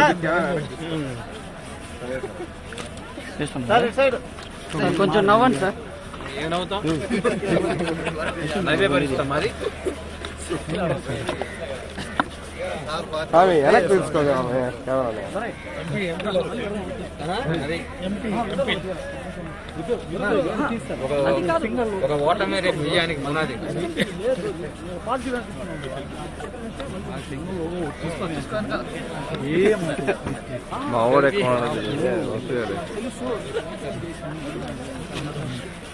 కొంచెం నవ్వండి సార్ ఏమవుతాం నవ్వే పరిస్థితి మరి స్వామి వెనక్కి తీసుకోగా కెమెరా ఒక ఓటమే రేపు విజయానికి పునాది మా ఊరు ఎక్కువ వస్తుంది